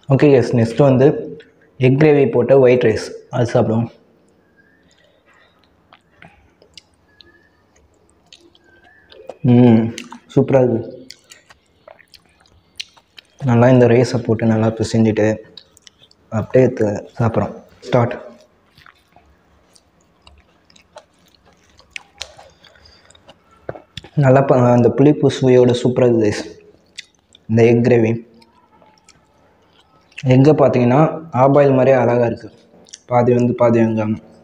Okay yes next வந்து egg gravy போட்ட white rice அது சாப்பிடுவோம் ம் சூப்பராக இருக்குது நல்லா இந்த ரைஸை போட்டு நல்லா பிசைஞ்சிட்டு அப்படியே எடுத்து சாப்பிட்றோம் ஸ்டார்ட் நல்லா ப அந்த புளிப்பு சுவையோட சூப்பராக இருக்குது guys. இந்த எக் கிரேவி எக்கை பார்த்தீங்கன்னா ஆபாயில் மாதிரியே அழகாக இருக்குது பாதி வந்து பாதி வெங்காயம்